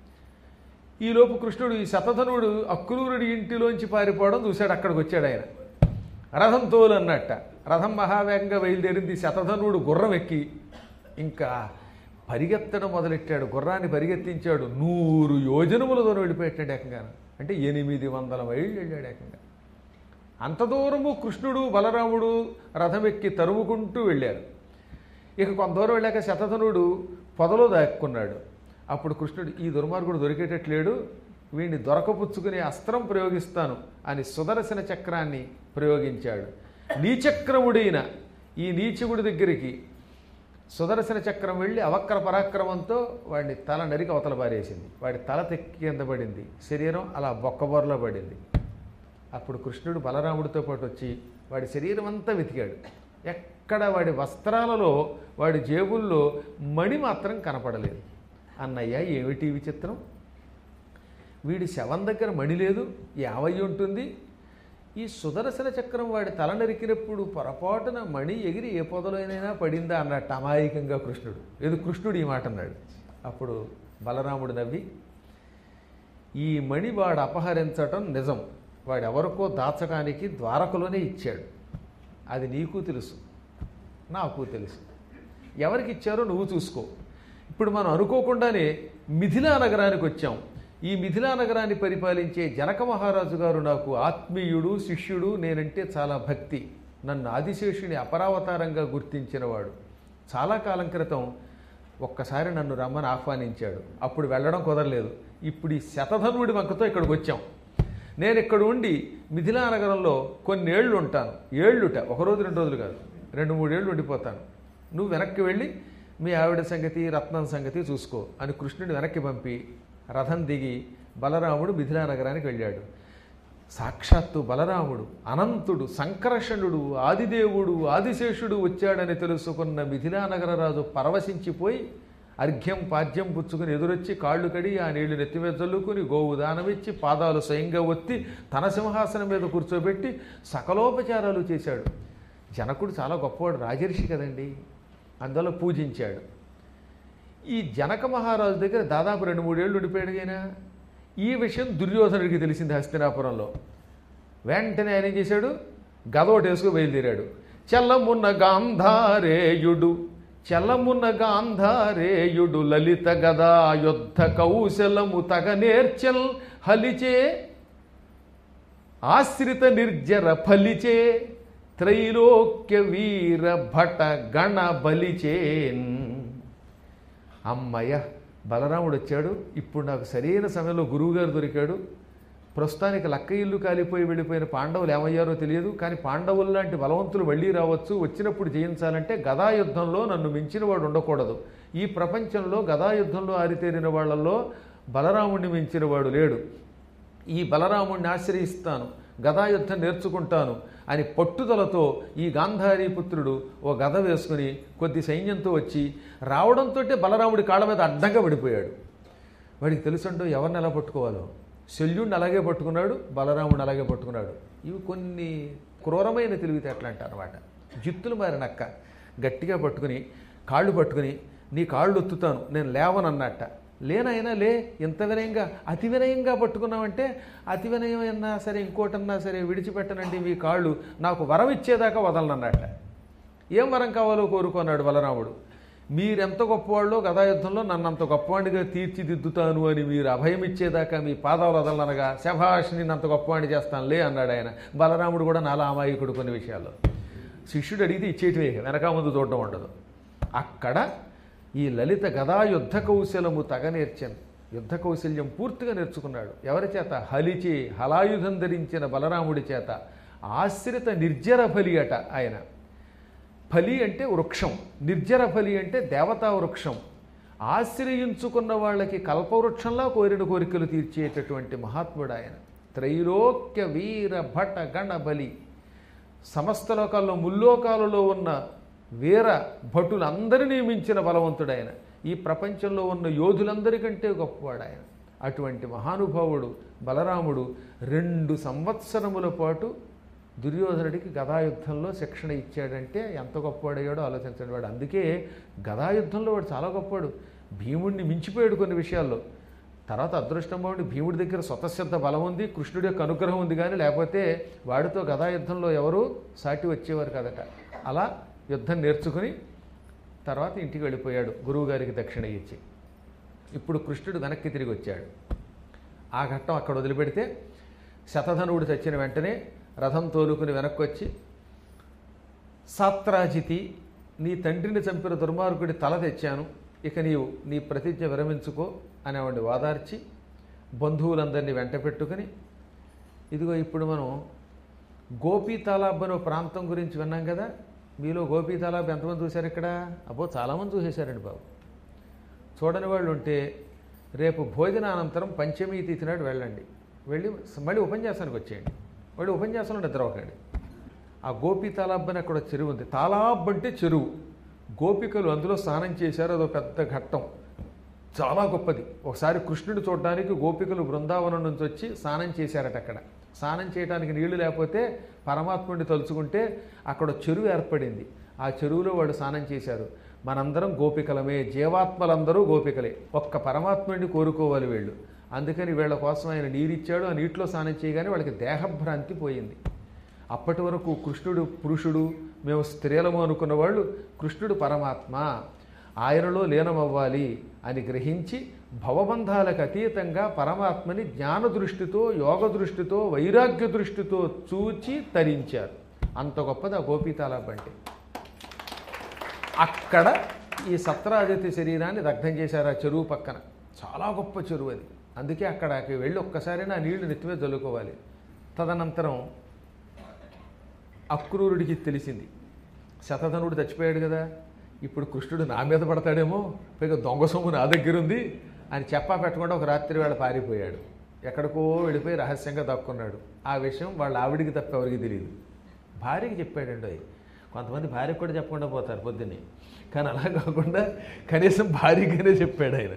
Speaker 1: ఈలోపు కృష్ణుడు ఈ శతధనుడు అక్రూరుడి ఇంటిలోంచి పారిపోవడం చూశాడు అక్కడికి వచ్చాడు ఆయన రథం తోలు అన్నట్ట రథం మహావేగంగా బయలుదేరింది శతధనుడు గుర్రం ఎక్కి ఇంకా పరిగెత్తడం మొదలెట్టాడు గుర్రాన్ని పరిగెత్తించాడు నూరు యోజనములతో వెళ్ళిపోయాడు ఏకంగా అంటే ఎనిమిది వందల మైళ్ళు వెళ్ళాడు ఏకంగా అంత దూరము కృష్ణుడు బలరాముడు రథం ఎక్కి తరుముకుంటూ వెళ్ళారు ఇక కొంత దూరం వెళ్ళాక శతధనుడు పొదలో దాక్కున్నాడు అప్పుడు కృష్ణుడు ఈ దుర్మార్గుడు దొరికేటట్లేడు వీడిని దొరకపుచ్చుకుని అస్త్రం ప్రయోగిస్తాను అని సుదర్శన చక్రాన్ని ప్రయోగించాడు నీచక్రముడైన ఈ నీచకుడి దగ్గరికి సుదర్శన చక్రం వెళ్ళి అవక్ర పరాక్రమంతో వాడిని తల నరికి అవతల పారేసింది వాడి తల తెక్కి కింద పడింది శరీరం అలా బొక్కబొరలో పడింది అప్పుడు కృష్ణుడు బలరాముడితో పాటు వచ్చి వాడి శరీరం అంతా వెతికాడు ఎక్కడ వాడి వస్త్రాలలో వాడి జేబుల్లో మణి మాత్రం కనపడలేదు అన్నయ్య ఏమిటి ఈ విచిత్రం వీడి శవం దగ్గర మణి లేదు యావయ్యి ఉంటుంది ఈ సుదర్శన చక్రం వాడి తల నరికినప్పుడు పొరపాటున మణి ఎగిరి ఏ పొదలోనైనా పడిందా అన్నట్టు అమాయకంగా కృష్ణుడు ఏదో కృష్ణుడు ఈ మాట అన్నాడు అప్పుడు బలరాముడు నవ్వి ఈ మణి వాడు అపహరించటం నిజం వాడెవరికో దాచడానికి ద్వారకలోనే ఇచ్చాడు అది నీకు తెలుసు నాకు తెలుసు ఎవరికి ఇచ్చారో నువ్వు చూసుకో ఇప్పుడు మనం అనుకోకుండానే మిథిలా నగరానికి వచ్చాం ఈ మిథిలా నగరాన్ని పరిపాలించే జనక మహారాజు గారు నాకు ఆత్మీయుడు శిష్యుడు నేనంటే చాలా భక్తి నన్ను ఆదిశేషుని అపరావతారంగా గుర్తించినవాడు చాలా కాలం క్రితం ఒక్కసారి నన్ను రమ్మని ఆహ్వానించాడు అప్పుడు వెళ్ళడం కుదరలేదు ఇప్పుడు ఈ శతధనుడి వంకతో ఇక్కడికి వచ్చాం నేను ఇక్కడ ఉండి మిథిలా నగరంలో కొన్నేళ్ళు ఉంటాను ఏళ్ళుట ఒక రోజు రెండు రోజులు కాదు రెండు మూడేళ్ళు ఉండిపోతాను నువ్వు వెనక్కి వెళ్ళి మీ ఆవిడ సంగతి రత్నం సంగతి చూసుకో అని కృష్ణుని వెనక్కి పంపి రథం దిగి బలరాముడు మిథిలా నగరానికి వెళ్ళాడు సాక్షాత్తు బలరాముడు అనంతుడు సంకర్షణుడు ఆదిదేవుడు ఆదిశేషుడు వచ్చాడని తెలుసుకున్న మిథిలా నగరరాజు పరవశించిపోయి అర్ఘ్యం పాద్యం పుచ్చుకుని ఎదురొచ్చి కాళ్ళు కడి ఆ నీళ్లు నెత్తిమీద చల్లుకుని గోవు దానమిచ్చి పాదాలు స్వయంగా ఒత్తి తన సింహాసనం మీద కూర్చోబెట్టి సకలోపచారాలు చేశాడు జనకుడు చాలా గొప్పవాడు రాజర్షి కదండి అందులో పూజించాడు ఈ జనక మహారాజు దగ్గర దాదాపు రెండు మూడేళ్ళు ఉండిపోయాడు ఆయన ఈ విషయం దుర్యోధనుడికి తెలిసింది హస్తినాపురంలో వెంటనే ఆయన ఏం చేశాడు గదోటి వేసుకు బయలుదేరాడు చెల్లమున్న గాంధారేయుడు చెల్లమున్న గాంధారేయుడు లలిత గదా యుద్ధ కౌశలము తగ నేర్చల్ హలిచే ఆశ్రిత నిర్జర ఫలిచే త్రైలోక్య వీర భట గణ బలిచేన్ అమ్మయ్య బలరాముడు వచ్చాడు ఇప్పుడు నాకు సరైన సమయంలో గురువుగారు దొరికాడు ప్రస్తుతానికి లక్క ఇల్లు కాలిపోయి వెళ్ళిపోయిన పాండవులు ఏమయ్యారో తెలియదు కానీ పాండవులు లాంటి బలవంతులు మళ్ళీ రావచ్చు వచ్చినప్పుడు జయించాలంటే గదాయుద్ధంలో నన్ను మించిన వాడు ఉండకూడదు ఈ ప్రపంచంలో గదాయుద్ధంలో ఆరితేరిన వాళ్ళల్లో బలరాముడిని మించిన వాడు లేడు ఈ బలరాముడిని ఆశ్రయిస్తాను గదాయుద్ధం నేర్చుకుంటాను అని పట్టుదలతో ఈ గాంధారీ పుత్రుడు ఓ గద వేసుకుని కొద్ది సైన్యంతో వచ్చి రావడంతో బలరాముడి కాళ్ళ మీద అడ్డంగా పడిపోయాడు వాడికి తెలుసుంటూ ఎవరిని ఎలా పట్టుకోవాలో శల్యుడిని అలాగే పట్టుకున్నాడు బలరాముడిని అలాగే పట్టుకున్నాడు ఇవి కొన్ని క్రూరమైన తెలివితేటలు అంటారు అనమాట జిత్తులు మారిన అక్క గట్టిగా పట్టుకుని కాళ్ళు పట్టుకుని నీ కాళ్ళు ఒత్తుతాను నేను లేవనన్నట్ట లేనైనా లే ఇంత వినయంగా అతి వినయంగా పట్టుకున్నామంటే అతి వినయం అన్నా సరే ఇంకోటన్నా సరే విడిచిపెట్టనండి మీ కాళ్ళు నాకు వరం ఇచ్చేదాకా వదలనన్నట్ట ఏం వరం కావాలో కోరుకున్నాడు బలరాముడు మీరెంత గొప్పవాళ్ళో గదాయుద్ధంలో నన్ను అంత గొప్పవాడిగా తీర్చిదిద్దుతాను అని మీరు అభయం ఇచ్చేదాకా మీ పాదాలు వదలనగా శభాషిని అంత గొప్పవాడిని చేస్తానులే అన్నాడు ఆయన బలరాముడు కూడా నాలా అమాయకుడు కొన్ని విషయాల్లో శిష్యుడు అడిగితే ఇచ్చేటివే వెనక ముందు చూడడం ఉండదు అక్కడ ఈ లలిత గదా యుద్ధ కౌశలము తగ నేర్చాను యుద్ధ కౌశల్యం పూర్తిగా నేర్చుకున్నాడు ఎవరి చేత హలిచి హలాయుధం ధరించిన బలరాముడి చేత ఆశ్రిత నిర్జర బలి అట ఆయన ఫలి అంటే వృక్షం నిర్జర ఫలి అంటే దేవతా వృక్షం ఆశ్రయించుకున్న వాళ్ళకి కల్పవృక్షంలా కోరిన కోరికలు తీర్చేటటువంటి మహాత్ముడు ఆయన త్రైలోక్య వీర భట గణ బలి సమస్త లోకాల్లో ముల్లోకాలలో ఉన్న వీర భటులందరినీ మించిన బలవంతుడు ఆయన ఈ ప్రపంచంలో ఉన్న యోధులందరికంటే గొప్పవాడు ఆయన అటువంటి మహానుభావుడు బలరాముడు రెండు సంవత్సరముల పాటు దుర్యోధనుడికి గదాయుద్ధంలో శిక్షణ ఇచ్చాడంటే ఎంత గొప్పవాడయ్యాడో ఆలోచించండి వాడు అందుకే గదాయుద్ధంలో వాడు చాలా గొప్పవాడు భీముడిని మించిపోయాడు కొన్ని విషయాల్లో తర్వాత అదృష్టం బాగుండి భీముడి దగ్గర స్వతసిద్ధ బలం ఉంది కృష్ణుడి యొక్క అనుగ్రహం ఉంది కానీ లేకపోతే వాడితో గదాయుద్ధంలో ఎవరు సాటి వచ్చేవారు కదట అలా యుద్ధం నేర్చుకుని తర్వాత ఇంటికి వెళ్ళిపోయాడు గురువుగారికి దక్షిణ ఇచ్చి ఇప్పుడు కృష్ణుడు వెనక్కి తిరిగి వచ్చాడు ఆ ఘట్టం అక్కడ వదిలిపెడితే శతధనువుడు చచ్చిన వెంటనే రథం తోలుకుని వెనక్కి వచ్చి సాత్రాజితి నీ తండ్రిని చంపిన దుర్మార్గుడి తల తెచ్చాను ఇక నీవు నీ ప్రతిజ్ఞ విరమించుకో అనేవాడిని వాదార్చి బంధువులందరినీ వెంట పెట్టుకుని ఇదిగో ఇప్పుడు మనం గోపీ తాలాబ్ అనే ప్రాంతం గురించి విన్నాం కదా మీలో గోపీ తాలాబ్ ఎంతమంది చూశారు ఇక్కడ అబ్బో చాలామంది చూసేశారండి బాబు చూడని వాళ్ళు ఉంటే రేపు భోజనానంతరం పంచమీ తిథి నాడు వెళ్ళండి వెళ్ళి మళ్ళీ ఉపన్యాసానికి వచ్చేయండి మళ్ళీ ఉపన్యాసంలో నిద్రపోకండి ఆ గోపి తాలాబ్ అని అక్కడ ఒక చెరువు ఉంది తాలాబ్ అంటే చెరువు గోపికలు అందులో స్నానం చేశారు అదో పెద్ద ఘట్టం చాలా గొప్పది ఒకసారి కృష్ణుడు చూడడానికి గోపికలు బృందావనం నుంచి వచ్చి స్నానం చేశారట అక్కడ స్నానం చేయడానికి నీళ్లు లేకపోతే పరమాత్ముడిని తలుచుకుంటే అక్కడ చెరువు ఏర్పడింది ఆ చెరువులో వాళ్ళు స్నానం చేశారు మనందరం గోపికలమే జీవాత్మలందరూ గోపికలే ఒక్క పరమాత్ముడిని కోరుకోవాలి వీళ్ళు అందుకని వీళ్ళ కోసం ఆయన నీరిచ్చాడు ఆ నీటిలో స్నానం చేయగానే వాళ్ళకి దేహభ్రాంతి పోయింది అప్పటి వరకు కృష్ణుడు పురుషుడు మేము స్త్రీలము అనుకున్న వాళ్ళు కృష్ణుడు పరమాత్మ ఆయనలో లీనమవ్వాలి అని గ్రహించి భవబంధాలకు అతీతంగా పరమాత్మని జ్ఞాన దృష్టితో యోగ దృష్టితో వైరాగ్య దృష్టితో చూచి తరించారు అంత గొప్పది ఆ గోపీతాలాబ్ అంటే అక్కడ ఈ సత్రాజితి శరీరాన్ని దగ్ధం చేశారు ఆ చెరువు పక్కన చాలా గొప్ప చెరువు అది అందుకే అక్కడికి వెళ్ళి ఒక్కసారి నా నీళ్లు నెత్తిమీద చల్లుకోవాలి తదనంతరం అక్రూరుడికి తెలిసింది శతధనుడు చచ్చిపోయాడు కదా ఇప్పుడు కృష్ణుడు నా మీద పడతాడేమో పైగా దొంగ సొమ్ము నా దగ్గర ఉంది అని చెప్పా పెట్టకుండా ఒక రాత్రి వేళ పారిపోయాడు ఎక్కడికో వెళ్ళిపోయి రహస్యంగా దక్కున్నాడు ఆ విషయం వాళ్ళ ఆవిడికి తప్ప ఎవరికి తెలియదు భార్యకి చెప్పాడండి అవి కొంతమంది భార్యకు కూడా చెప్పకుండా పోతారు పొద్దున్నే కానీ అలా కాకుండా కనీసం భార్యగానే చెప్పాడు ఆయన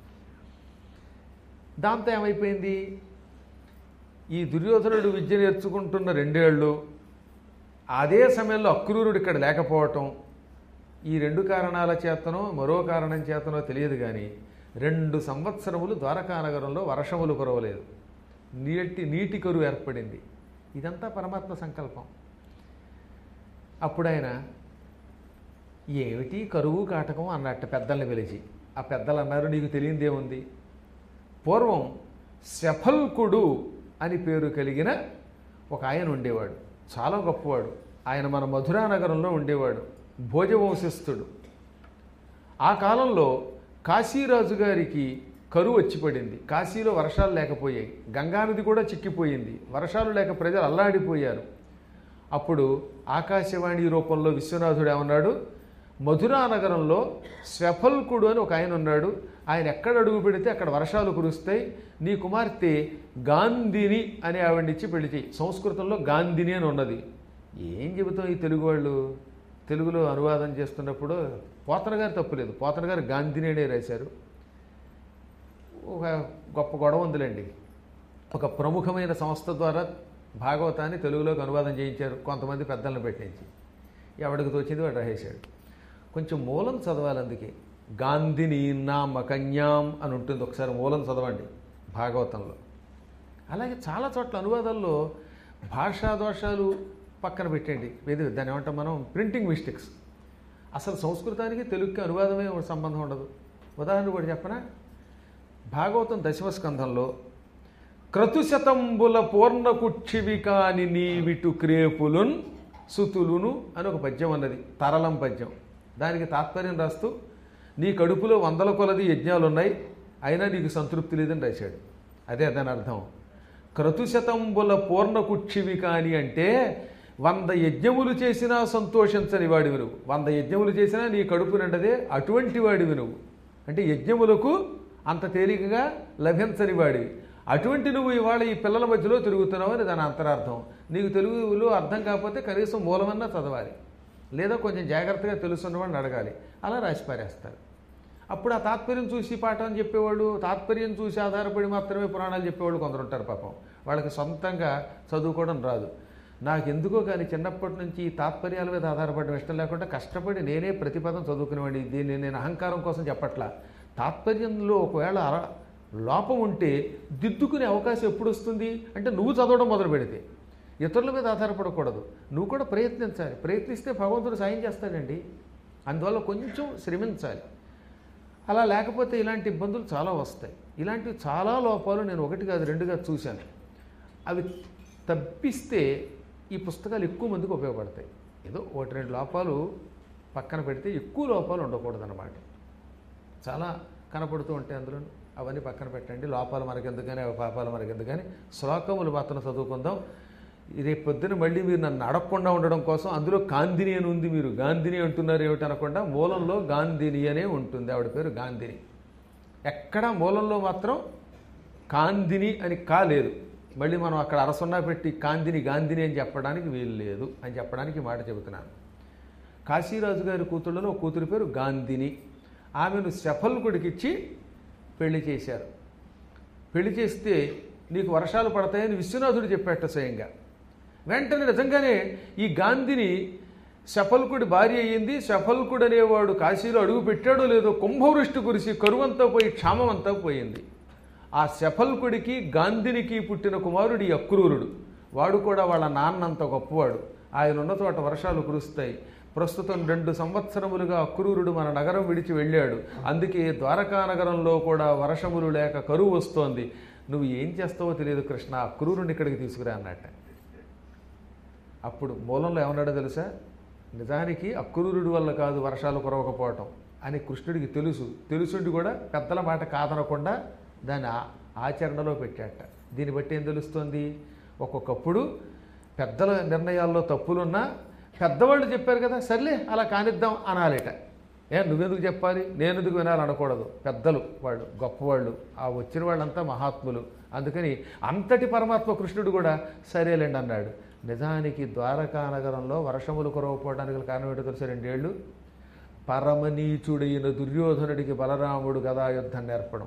Speaker 1: దాంతో ఏమైపోయింది ఈ దుర్యోధనుడు విద్య నేర్చుకుంటున్న రెండేళ్ళు అదే సమయంలో అక్రూరుడు ఇక్కడ లేకపోవటం ఈ రెండు కారణాల చేతనో మరో కారణం చేతనో తెలియదు కానీ రెండు సంవత్సరములు ద్వారకానగరంలో వర్షములు కురవలేదు నీటి నీటి కరువు ఏర్పడింది ఇదంతా పరమాత్మ సంకల్పం అప్పుడు ఆయన ఏమిటి కరువు కాటకం అన్నట్టు పెద్దల్ని పిలిచి ఆ పెద్దలు అన్నారు నీకు తెలియందేముంది పూర్వం శఫల్కుడు అని పేరు కలిగిన ఒక ఆయన ఉండేవాడు చాలా గొప్పవాడు ఆయన మన మధురా నగరంలో ఉండేవాడు భోజవంశస్థుడు ఆ కాలంలో కాశీరాజు గారికి కరువు వచ్చి పడింది కాశీలో వర్షాలు లేకపోయాయి గంగానది కూడా చిక్కిపోయింది వర్షాలు లేక ప్రజలు అల్లాడిపోయారు అప్పుడు ఆకాశవాణి రూపంలో విశ్వనాథుడు ఏమన్నాడు మధురా నగరంలో స్వఫల్కుడు అని ఒక ఆయన ఉన్నాడు ఆయన ఎక్కడ అడుగు పెడితే అక్కడ వర్షాలు కురుస్తాయి నీ కుమార్తె గాంధిని అని ఆవిడనిచ్చి పెళ్లి చేయి సంస్కృతంలో గాంధిని అని ఉన్నది ఏం చెబుతాం ఈ తెలుగు వాళ్ళు తెలుగులో అనువాదం చేస్తున్నప్పుడు పోతన గారు తప్పులేదు పోతన గారు గాంధిని అనే రాశారు ఒక గొప్ప గొడవ ఉందిలేండి ఒక ప్రముఖమైన సంస్థ ద్వారా భాగవతాన్ని తెలుగులోకి అనువాదం చేయించారు కొంతమంది పెద్దలను పెట్టించి ఎవడికి తోచింది వాడు రాసేశాడు కొంచెం మూలం చదవాలి అందుకే గాంధిని నామకన్యాం అని ఉంటుంది ఒకసారి మూలం చదవండి భాగవతంలో అలాగే చాలా చోట్ల అనువాదాల్లో భాషా దోషాలు పక్కన పెట్టండి ఏది దాన్ని ఏమంటాం మనం ప్రింటింగ్ మిస్టేక్స్ అసలు సంస్కృతానికి తెలుగుకి అనువాదమే సంబంధం ఉండదు ఉదాహరణ కూడా చెప్పనా భాగవతం దశమ స్కంధంలో క్రతుశతంబుల పూర్ణకుక్షివి కాని నీవిటు క్రేపులున్ సుతులును అని ఒక పద్యం అన్నది తరలం పద్యం దానికి తాత్పర్యం రాస్తూ నీ కడుపులో వందల కొలది యజ్ఞాలు ఉన్నాయి అయినా నీకు సంతృప్తి లేదని రాశాడు అదే దాని అర్థం క్రతుశతంబుల పూర్ణకుక్షివి కాని అంటే వంద యజ్ఞములు చేసినా సంతోషించని వాడివి నువ్వు వంద యజ్ఞములు చేసినా నీ కడుపు నిండదే అటువంటి వాడివి నువ్వు అంటే యజ్ఞములకు అంత తేలికగా లభించని వాడివి అటువంటి నువ్వు ఇవాళ ఈ పిల్లల మధ్యలో తిరుగుతున్నావు అని దాని అంతరార్థం నీకు తెలుగులో అర్థం కాకపోతే కనీసం మూలమన్నా చదవాలి లేదా కొంచెం జాగ్రత్తగా తెలుసున్నవాడిని అడగాలి అలా రాసి పారేస్తారు అప్పుడు ఆ తాత్పర్యం చూసి పాఠం చెప్పేవాళ్ళు తాత్పర్యం చూసి ఆధారపడి మాత్రమే పురాణాలు చెప్పేవాళ్ళు కొందరు ఉంటారు పాపం వాళ్ళకి సొంతంగా చదువుకోవడం రాదు నాకు ఎందుకో కానీ చిన్నప్పటి నుంచి ఈ తాత్పర్యాల మీద ఆధారపడడం ఇష్టం లేకుండా కష్టపడి నేనే ప్రతిపదం చదువుకునేవాడిని దీన్ని నేను అహంకారం కోసం చెప్పట్లా తాత్పర్యంలో ఒకవేళ అర- లోపం ఉంటే దిద్దుకునే అవకాశం ఎప్పుడు వస్తుంది అంటే నువ్వు చదవడం మొదలు పెడితే ఇతరుల మీద ఆధారపడకూడదు నువ్వు కూడా ప్రయత్నించాలి ప్రయత్నిస్తే భగవంతుడు సాయం చేస్తాడండి అందువల్ల కొంచెం శ్రమించాలి అలా లేకపోతే ఇలాంటి ఇబ్బందులు చాలా వస్తాయి ఇలాంటివి చాలా లోపాలు నేను ఒకటి కాదు రెండుగా చూశాను అవి తప్పిస్తే ఈ పుస్తకాలు ఎక్కువ మందికి ఉపయోగపడతాయి ఏదో ఒకటి రెండు లోపాలు పక్కన పెడితే ఎక్కువ లోపాలు ఉండకూడదు అన్నమాట చాలా కనపడుతూ ఉంటాయి అందులో అవన్నీ పక్కన పెట్టండి లోపాలు మనకెందుకని అవి పాపాలు మనకెందుకని శ్లోకములు మాత్రం చదువుకుందాం రేపు పొద్దున మళ్ళీ మీరు నన్ను అడగకుండా ఉండడం కోసం అందులో గాంధిని అని ఉంది మీరు గాంధిని అంటున్నారు ఏమిటి అనకుండా మూలంలో గాంధిని అనే ఉంటుంది ఆవిడ పేరు గాంధిని ఎక్కడా మూలంలో మాత్రం కాందిని అని కాలేదు మళ్ళీ మనం అక్కడ అరసున్నా పెట్టి కాందిని గాంధిని అని చెప్పడానికి వీలు లేదు అని చెప్పడానికి ఈ మాట చెబుతున్నాను కాశీరాజు గారి కూతుళ్ళలో ఒక కూతురి పేరు గాంధిని ఆమెను శఫల్కుడికిచ్చి పెళ్లి చేశారు పెళ్లి చేస్తే నీకు వర్షాలు పడతాయని విశ్వనాథుడు చెప్పాట స్వయంగా వెంటనే నిజంగానే ఈ గాంధిని శఫల్కుడి భార్య అయ్యింది శఫల్కుడు అనేవాడు కాశీలో అడుగు పెట్టాడో లేదో కుంభవృష్టి కురిసి కరువంతా పోయి క్షామం అంతా పోయింది ఆ శఫల్కుడికి గాంధినికి పుట్టిన కుమారుడు ఈ అక్రూరుడు వాడు కూడా వాళ్ళ నాన్నంత గొప్పవాడు ఆయన ఉన్న చోట వర్షాలు కురుస్తాయి ప్రస్తుతం రెండు సంవత్సరములుగా అక్రూరుడు మన నగరం విడిచి వెళ్ళాడు అందుకే ద్వారకా నగరంలో కూడా వర్షములు లేక కరువు వస్తోంది నువ్వు ఏం చేస్తావో తెలియదు కృష్ణ అక్రూరుని ఇక్కడికి తీసుకురా అన్నట్ట అప్పుడు మూలంలో ఏమన్నాడో తెలుసా నిజానికి అక్రూరుడి వల్ల కాదు వర్షాలు కురవకపోవటం అని కృష్ణుడికి తెలుసు తెలుసుండి కూడా పెద్దల మాట కాదనకుండా దాన్ని ఆ- ఆచరణలో పెట్టాట దీన్ని బట్టి ఏం తెలుస్తోంది ఒక్కొక్కప్పుడు పెద్దల నిర్ణయాల్లో తప్పులున్నా పెద్దవాళ్ళు చెప్పారు కదా సర్లే అలా కానిద్దాం అనాలిట ఏ నువ్వెందుకు చెప్పాలి నేను ఎందుకు వినాలి అనకూడదు పెద్దలు వాళ్ళు గొప్పవాళ్ళు ఆ వచ్చిన వాళ్ళంతా మహాత్ములు అందుకని అంతటి పరమాత్మ కృష్ణుడు కూడా సరేలేండి అన్నాడు నిజానికి ద్వారకా నగరంలో వర్షములు కురవకపోవడానికి గల కారణం ఏంటో తెలుసు రెండేళ్ళు పరమనీచుడైన దుర్యోధనుడికి బలరాముడు గదాయుద్ధం నేర్పడం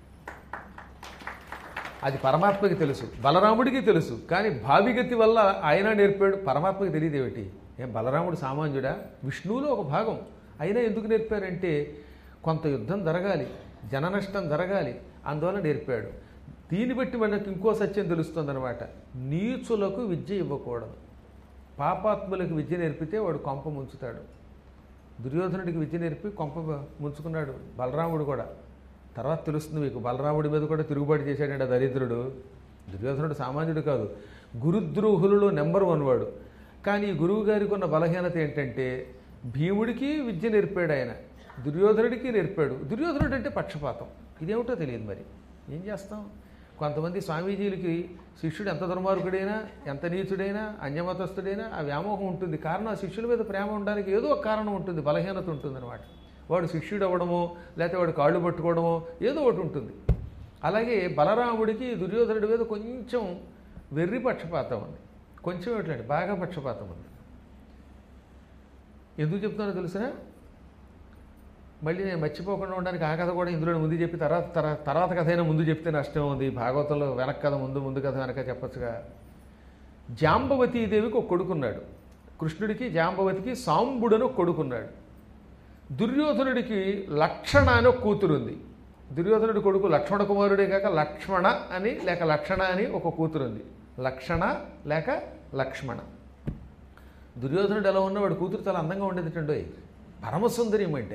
Speaker 1: అది పరమాత్మకి తెలుసు బలరాముడికి తెలుసు కానీ భావిగతి వల్ల ఆయన నేర్పాడు పరమాత్మకి తెలియదు ఏమిటి ఏం బలరాముడు సామాన్యుడా విష్ణువులో ఒక భాగం అయినా ఎందుకు నేర్పారంటే కొంత యుద్ధం జరగాలి జన నష్టం జరగాలి అందువల్ల నేర్పాడు దీన్ని బట్టి మనకు ఇంకో సత్యం తెలుస్తుందన్నమాట నీచులకు విద్య ఇవ్వకూడదు పాపాత్ములకు విద్య నేర్పితే వాడు కొంప ముంచుతాడు దుర్యోధనుడికి విద్య నేర్పి కొంప ముంచుకున్నాడు బలరాముడు కూడా తర్వాత తెలుస్తుంది మీకు బలరాముడి మీద కూడా తిరుగుబాటు చేశాడంటే ఆ దరిద్రుడు దుర్యోధనుడు సామాన్యుడు కాదు గురుద్రోహులలో నెంబర్ వన్ వాడు కానీ ఈ గురువు గారికి ఉన్న బలహీనత ఏంటంటే భీముడికి విద్య నేర్పాడు ఆయన దుర్యోధనుడికి నేర్పాడు దుర్యోధనుడు అంటే పక్షపాతం ఇదేమిటో తెలియదు మరి ఏం చేస్తాం కొంతమంది స్వామీజీలకి శిష్యుడు ఎంత దుర్మార్గుడైనా ఎంత నీచుడైనా అన్యమతస్థుడైనా ఆ వ్యామోహం ఉంటుంది కారణం ఆ శిష్యుల మీద ప్రేమ ఉండడానికి ఏదో ఒక కారణం ఉంటుంది బలహీనత ఉంటుంది అనమాట వాడు శిష్యుడు అవ్వడమో లేకపోతే వాడు కాళ్ళు పట్టుకోవడమో ఏదో ఒకటి ఉంటుంది అలాగే బలరాముడికి దుర్యోధనుడి మీద కొంచెం వెర్రి పక్షపాతం ఉంది కొంచెం ఎట్లంటే బాగా పక్షపాతం ఉంది ఎందుకు చెప్తున్నానో తెలిసిన మళ్ళీ నేను మర్చిపోకుండా ఉండడానికి ఆ కథ కూడా ఇందులో ముందు చెప్పి తర్వాత తర్వా- తర్వాత కథ అయినా ముందు చెప్తే నష్టం ఉంది భాగవతంలో వెనక కథ ముందు ముందు కథ వెనక చెప్పొచ్చుగా జాంబవతీదేవికి ఒక కొడుకున్నాడు కృష్ణుడికి జాంబవతికి సాంబుడను ఒక కొడుకున్నాడు దుర్యోధనుడికి లక్షణ అని ఒక కూతురు ఉంది దుర్యోధనుడి కొడుకు లక్ష్మణ కుమారుడే కాక లక్ష్మణ అని లేక లక్షణ అని ఒక కూతురు ఉంది లక్షణ లేక లక్ష్మణ దుర్యోధనుడు ఎలా ఉన్నా వాడి కూతురు చాలా అందంగా ఉండేది పరమసుందరియం అంటే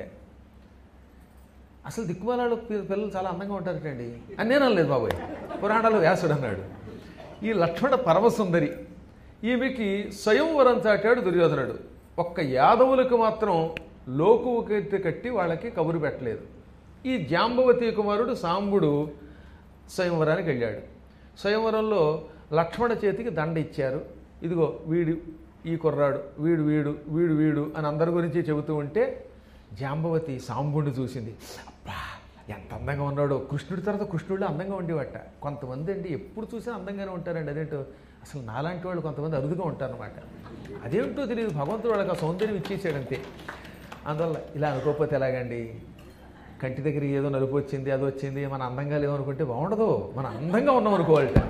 Speaker 1: అసలు దిక్కుమాలాడు పి- పిల్లలు చాలా అందంగా ఉంటారటండి అని నేను అనలేదు బాబాయ్ పురాణాలు వ్యాసుడు అన్నాడు ఈ లక్ష్మణ పరమసుందరి ఈమెకి స్వయంవరం చాటాడు దుర్యోధనుడు ఒక్క యాదవులకు మాత్రం లోకువు కట్టి కట్టి వాళ్ళకి కబురు పెట్టలేదు ఈ జాంబవతి కుమారుడు సాంబుడు స్వయంవరానికి వెళ్ళాడు స్వయంవరంలో లక్ష్మణ చేతికి దండ ఇచ్చారు ఇదిగో వీడు ఈ కుర్రాడు వీడు వీడు వీడు వీడు అని అందరి గురించి చెబుతూ ఉంటే జాంబవతి సాంబుడిని చూసింది అబ్బా ఎంత అందంగా ఉన్నాడో కృష్ణుడి తర్వాత కృష్ణుడిలో అందంగా ఉండేవట కొంతమంది అండి ఎప్పుడు చూసినా అందంగానే ఉంటారండి అదేంటో అసలు నాలాంటి వాళ్ళు కొంతమంది అరుదుగా ఉంటారనమాట అదేంటో తెలియదు భగవంతుడు వాళ్ళకి ఆ సౌందర్యం ఇచ్చేసాడంతే అందువల్ల ఇలా అనుకోకపోతే ఎలాగండి కంటి దగ్గర ఏదో నలుపు వచ్చింది అది వచ్చింది మన అందంగా లేవనుకుంటే బాగుండదు మన అందంగా ఉన్నాం అనుకోవాలట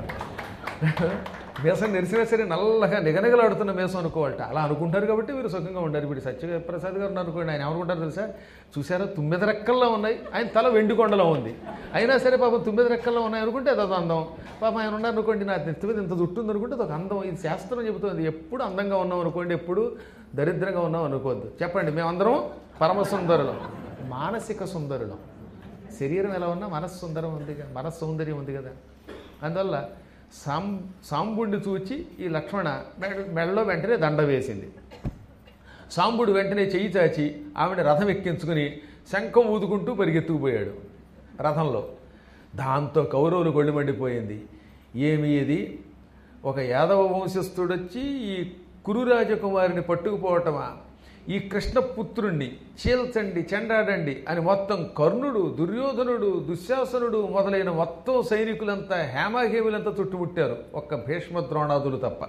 Speaker 1: మేసం నెరిసినా సరే నల్లగా నిగనిగలాడుతున్న మేసం అనుకోవాలట అలా అనుకుంటారు కాబట్టి మీరు సుఖంగా ఉండారు ఇప్పుడు సత్యప్రసాద్ గారు ఉన్నారు అనుకోండి ఆయన ఏమనుకుంటారు తెలుసా చూసారా తొమ్మిది రెక్కల్లో ఉన్నాయి ఆయన తల వెండి కొండలో ఉంది అయినా సరే పాపం తొమ్మిది రెక్కల్లో ఉన్నాయి అనుకుంటే అదొక అందం పాపం ఆయన ఉన్నారు అనుకోండి నా నెత్తి మీద ఇంత జుట్టు ఉంది అనుకుంటే అదొక అందం ఇది శాస్త్రం చెబుతుంది ఎప్పుడు అందంగా ఉన్నాం అనుకోండి ఎప్పుడు దరిద్రంగా ఉన్నాం అనుకోవద్దు చెప్పండి మేమందరం పరమ సుందరులం మానసిక సుందరులం శరీరం ఎలా ఉన్నా మనస్సు సుందరం ఉంది కదా మనస్సు సౌందర్యం ఉంది కదా అందువల్ల సాం సాంబుడిని చూచి ఈ లక్ష్మణ మెడ మెడలో వెంటనే దండ వేసింది సాంబుడు వెంటనే చెయ్యి చాచి ఆవిడ రథం ఎక్కించుకుని శంఖం ఊదుకుంటూ పరిగెత్తుకుపోయాడు రథంలో దాంతో కౌరవులు గొళ్ళు మండిపోయింది ఏమి ఇది ఒక యాదవ వంశస్థుడొచ్చి ఈ కురు రాజకుమారిని పట్టుకుపోవటమా ఈ కృష్ణపుత్రుణ్ణి చీల్చండి చెండాడండి అని మొత్తం కర్ణుడు దుర్యోధనుడు దుశ్శాసనుడు మొదలైన మొత్తం సైనికులంతా హేమాహేములంతా చుట్టుముట్టారు ఒక్క భీష్మ ద్రోణాదులు తప్ప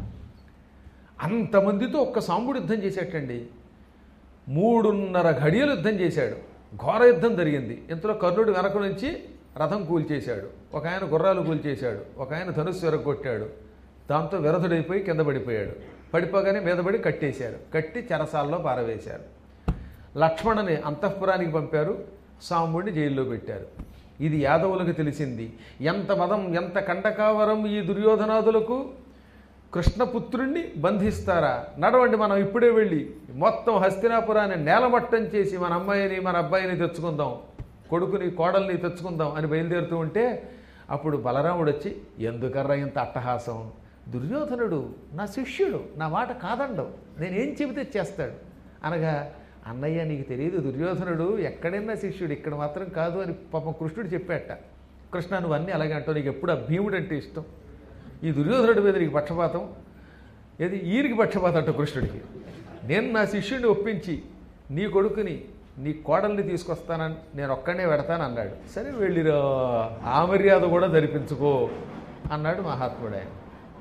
Speaker 1: అంతమందితో ఒక్క సాంబుడు యుద్ధం చేసేటండి మూడున్నర ఘడియలు యుద్ధం చేశాడు ఘోర యుద్ధం జరిగింది ఇంతలో కర్ణుడు వెనక నుంచి రథం కూల్చేశాడు ఒక ఆయన గుర్రాలు కూల్చేశాడు ఒక ఆయన ధనుస్సు ఎరగొట్టాడు దాంతో విరధుడైపోయి కింద పడిపోయాడు పడిపోగానే మీద పడి కట్టేశారు కట్టి చెరసాల్లో పారవేశారు లక్ష్మణని అంతఃపురానికి పంపారు సాంబుడిని జైల్లో పెట్టారు ఇది యాదవులకు తెలిసింది ఎంత మదం ఎంత కండకావరం ఈ దుర్యోధనాదులకు కృష్ణపుత్రుణ్ణి బంధిస్తారా నడవండి మనం ఇప్పుడే వెళ్ళి మొత్తం హస్తినాపురాన్ని నేలమట్టం చేసి మన అమ్మాయిని మన అబ్బాయిని తెచ్చుకుందాం కొడుకుని కోడల్ని తెచ్చుకుందాం అని బయలుదేరుతూ ఉంటే అప్పుడు బలరాముడు వచ్చి ఎందుకర్రా ఇంత అట్టహాసం దుర్యోధనుడు నా శిష్యుడు నా మాట కాదండవు నేనేం చెబితే చేస్తాడు అనగా అన్నయ్య నీకు తెలియదు దుర్యోధనుడు ఎక్కడైనా శిష్యుడు ఇక్కడ మాత్రం కాదు అని పాపం కృష్ణుడు చెప్పాట కృష్ణ నువ్వు అన్నీ అలాగే అంటావు నీకు ఎప్పుడు ఆ భీముడు అంటే ఇష్టం ఈ దుర్యోధనుడి మీద నీకు పక్షపాతం ఏది ఈయనకి పక్షపాతం అంట కృష్ణుడికి నేను నా శిష్యుడిని ఒప్పించి నీ కొడుకుని నీ కోడల్ని తీసుకొస్తానని నేను ఒక్కడే పెడతాను అన్నాడు సరే వెళ్ళిరా ఆ మర్యాద కూడా జరిపించుకో అన్నాడు మహాత్ముడు ఆయన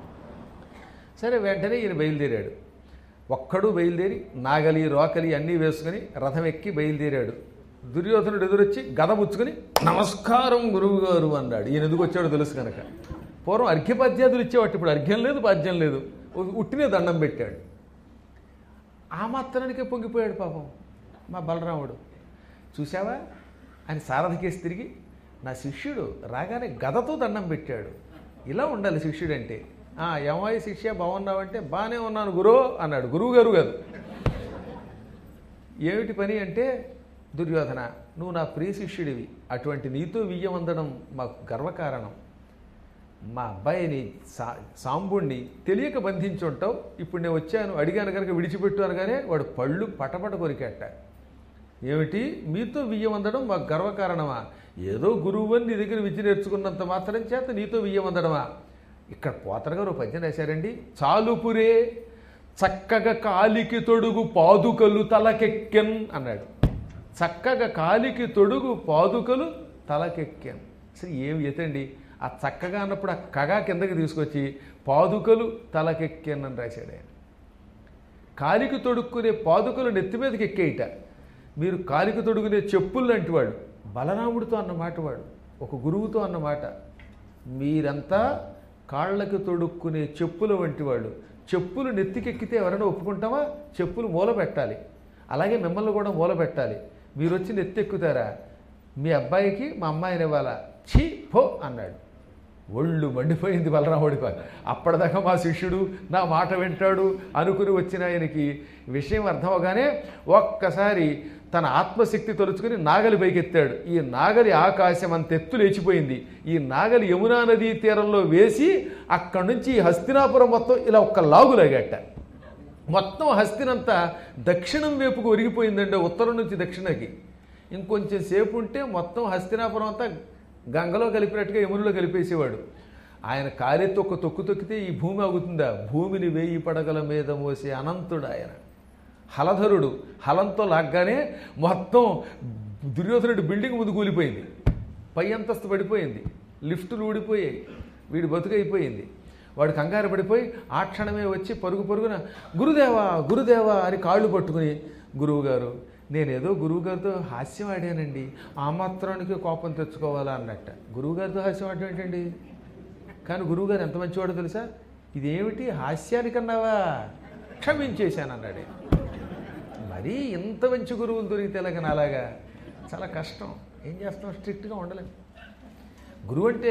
Speaker 1: సరే వెంటనే ఈయన బయలుదేరాడు ఒక్కడు బయలుదేరి నాగలి రోకలి అన్నీ వేసుకుని రథం ఎక్కి బయలుదేరాడు దుర్యోధనుడు ఎదురొచ్చి గద పుచ్చుకొని నమస్కారం గురువుగారు అన్నాడు ఈయన ఎందుకు వచ్చాడో తెలుసు కనుక పూర్వం అర్ఘ్యపాద్యాదులు ఇచ్చేవాటి ఇప్పుడు అర్ఘ్యం లేదు పాద్యం లేదు ఉట్టినే దండం పెట్టాడు ఆ మాత్రానికే పొంగిపోయాడు పాపం మా బలరాముడు చూసావా అని సారథికేసి తిరిగి నా శిష్యుడు రాగానే గదతో దండం పెట్టాడు ఇలా ఉండాలి శిష్యుడు అంటే ఏమాయి శిష్య బాగున్నావంటే బాగానే ఉన్నాను గురో అన్నాడు గురువు గారు కాదు ఏమిటి పని అంటే దుర్యోధన నువ్వు నా ప్రియ శిష్యుడివి అటువంటి నీతో వియ్యం అందడం మాకు గర్వకారణం మా అబ్బాయిని సా సాంబుణ్ణి తెలియక బంధించి ఉంటావు ఇప్పుడు నేను వచ్చాను అడిగాను కనుక విడిచిపెట్టు అనగానే వాడు పళ్ళు పటపట కొరికేట ఏమిటి మీతో వియ్యం అందడం మాకు గర్వకారణమా ఏదో గురువు అని నీ దగ్గర విద్య నేర్చుకున్నంత మాత్రం చేత నీతో వియ్యం అందడమా ఇక్కడ పోతన గారు ఒక పద్యం రాశారండి చాలుపురే చక్కగా కాలికి తొడుగు పాదుకలు తలకెక్కెన్ అన్నాడు చక్కగా కాలికి తొడుగు పాదుకలు తలకెక్కెన్ అసలు ఏమి ఎతండి ఆ చక్కగా అన్నప్పుడు ఆ కగా కిందకి తీసుకొచ్చి పాదుకలు తలకెక్కెన్ అని రాశాడు ఆయన కాలికి తొడుక్కునే పాదుకలు నెత్తి మీదకి ఎక్కేయట మీరు కాలికి తొడుగునే చెప్పులు లాంటి వాడు బలరాముడితో అన్నమాట వాడు ఒక గురువుతో అన్నమాట మీరంతా కాళ్ళకి తొడుక్కునే చెప్పుల వంటి వాడు చెప్పులు నెత్తికెక్కితే ఎవరైనా ఒప్పుకుంటామా చెప్పులు మూల పెట్టాలి అలాగే మిమ్మల్ని కూడా మూల పెట్టాలి మీరు వచ్చి నెత్తెక్కుతారా మీ అబ్బాయికి మా అమ్మాయిని ఇవ్వాలా ఛీ పో అన్నాడు ఒళ్ళు మండిపోయింది బలరాముడికి అప్పటిదాకా మా శిష్యుడు నా మాట వింటాడు అనుకుని వచ్చిన ఆయనకి విషయం అర్థమవగానే ఒక్కసారి తన ఆత్మశక్తి తలుచుకుని నాగలి పైకెత్తాడు ఈ నాగలి ఆకాశం అంత ఎత్తు లేచిపోయింది ఈ నాగలి యమునా నదీ తీరంలో వేసి అక్కడి నుంచి ఈ హస్తినాపురం మొత్తం ఇలా ఒక్క లాగులాగట్ట మొత్తం హస్తినంతా దక్షిణం వైపుకు ఒరిగిపోయిందండి ఉత్తరం నుంచి దక్షిణకి ఇంకొంచెం సేపు ఉంటే మొత్తం హస్తినాపురం అంతా గంగలో కలిపినట్టుగా యమునిలో కలిపేసేవాడు ఆయన కారెత్తి ఒక తొక్కు తొక్కితే ఈ భూమి ఆగుతుందా భూమిని వేయి పడగల మీద మోసే అనంతుడు ఆయన హలధరుడు హలంతో లాగ్గానే మొత్తం దుర్యోధనుడి బిల్డింగ్ ముందు కూలిపోయింది పై అంతస్తు పడిపోయింది లిఫ్టులు ఊడిపోయాయి వీడి బతుకైపోయింది వాడు కంగారు పడిపోయి ఆ క్షణమే వచ్చి పరుగు పరుగున గురుదేవా గురుదేవా అని కాళ్ళు పట్టుకుని గురువుగారు నేనేదో గురువుగారితో హాస్యం ఆడానండి ఆ మాత్రానికి కోపం తెచ్చుకోవాలా అన్నట్ట గురువుగారితో హాస్యం ఆడటం ఏంటండి కానీ గురువుగారు ఎంత మంచివాడో తెలుసా ఇదేమిటి హాస్యానికన్నావా క్షమించేశాను అన్నాడు ఆయన. మరీ ఇంత మంచి గురువులు దొరికితే ఎలాగ అలాగా చాలా కష్టం ఏం చేస్తాం స్ట్రిక్ట్గా ఉండలేం గురువు అంటే